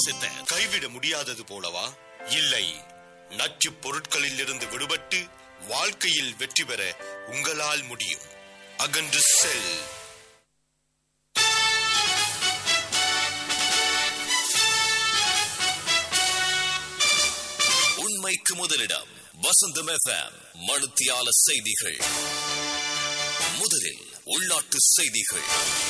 நேசத்தை கைவிட முடியாதது போலவா இல்லை நச்சுப் பொருட்களில் இருந்து விடுபட்டு வாழ்க்கையில் வெற்றி பெற உங்களால் முடியும் அகன்று செல் உண்மைக்கு முதலிடம் வசந்தம் எஃப்எம் மனுத்தியால செய்திகள் முதலில் உள்நாட்டு செய்திகள்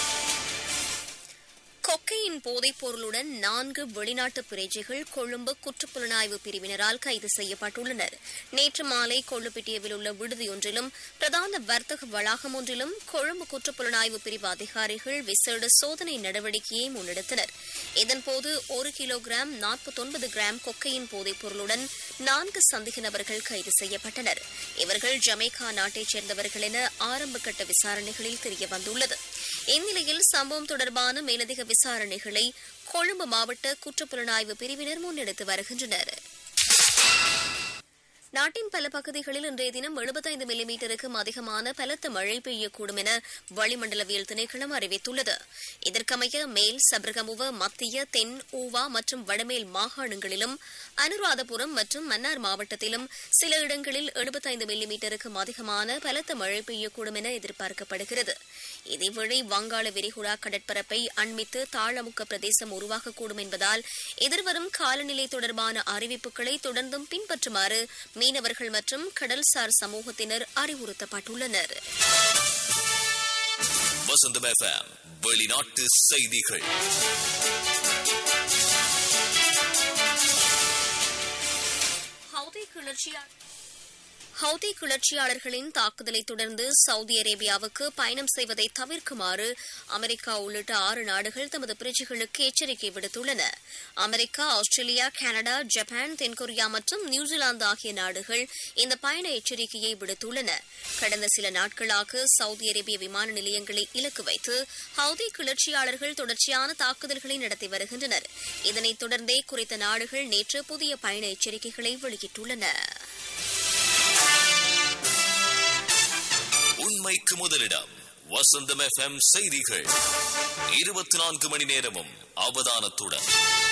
கொக்கையின் போதைப் பொருளுடன் நான்கு வெளிநாட்டு பிரஜைகள் கொழும்பு குற்றப்புலனாய்வு பிரிவினரால் கைது செய்யப்பட்டுள்ளனர் நேற்று மாலை கொள்ளுப்பிட்டியவில் உள்ள விடுதியொன்றிலும் பிரதான வர்த்தக வளாகம் ஒன்றிலும் கொழும்பு குற்றப்புலனாய்வு பிரிவு அதிகாரிகள் விசேட சோதனை நடவடிக்கையை முன்னெடுத்தனர் இதன்போது ஒரு கிலோகிராம் நாற்பத்தொன்பது கிராம் கொக்கையின் போதைப் பொருளுடன் நான்கு சந்தேக நபர்கள் கைது செய்யப்பட்டனர் இவர்கள் ஜமைக்கா நாட்டைச் சேர்ந்தவர்கள் என ஆரம்பகட்ட விசாரணைகளில் தெரியவந்துள்ளது இந்நிலையில் சம்பவம் தொடர்பான மேலதிக விசாரணைகளை கொழும்பு மாவட்ட குற்றப்புலனாய்வு பிரிவினர் முன்னெடுத்து வருகின்றனர் நாட்டின் பல பகுதிகளில் இன்றைய தினம் 75 மில்லிமீட்டருக்கும் அதிகமான பலத்த மழை பெய்யக்கூடும் என வளிமண்டலவியல் திணைக்களம் அறிவித்துள்ளது இதற்கமைய மேல் சபரகமுவ மத்திய தென் ஊவா மற்றும் வடமேல் மாகாணங்களிலும் அனுராதபுரம் மற்றும் மன்னார் மாவட்டத்திலும் சில இடங்களில் 75 மில்லிமீட்டருக்கும் அதிகமான பலத்த மழை பெய்யக்கூடும் என எதிர்பார்க்கப்படுகிறது இதேவேளை வங்காள விரிகுடா கடற்பரப்பை அண்மித்து தாழமுக்க பிரதேசம் உருவாகக்கூடும் என்பதால் எதிர்வரும் காலநிலை தொடர்பான அறிவிப்புகளை தொடர்ந்தும் பின்பற்றுமாறு மீனவர்கள் மற்றும் கடல்சார் சமூகத்தினர் அறிவுறுத்தப்பட்டுள்ளனர் வசந்தம் எஃப்எம் வெளிநாட்டு செய்திகள் ஹவுதி கிளர்ச்சியாளர் ஹவுதி கிளர்ச்சியாளர்களின் தாக்குதலை தொடர்ந்து சவுதி அரேபியாவுக்கு பயணம் செய்வதை தவிர்க்குமாறு அமெரிக்கா உள்ளிட்ட ஆறு நாடுகள் தமது பிரஜைகளுக்கு எச்சரிக்கை விடுத்துள்ளன அமெரிக்கா ஆஸ்திரேலியா கனடா ஜப்பான் தென்கொரியா மற்றும் நியூசிலாந்து ஆகிய நாடுகள் இந்த பயண எச்சரிக்கையை விடுத்துள்ளன கடந்த சில நாட்களாக சவுதி அரேபிய விமான நிலையங்களை இலக்கு வைத்து ஹவுதி கிளர்ச்சியாளர்கள் தொடர்ச்சியான தாக்குதல்களை நடத்தி வருகின்றனர் இதனைத் தொடர்ந்தே குறித்த நாடுகள் நேற்று புதிய பயண எச்சரிக்கைகளை வெளியிட்டுள்ளன உண்மைக்கு முதலிடம் வசந்தம் எஃப்எம் செய்திகள் இருபத்தி நான்கு மணி நேரமும் அவதானத்துடன்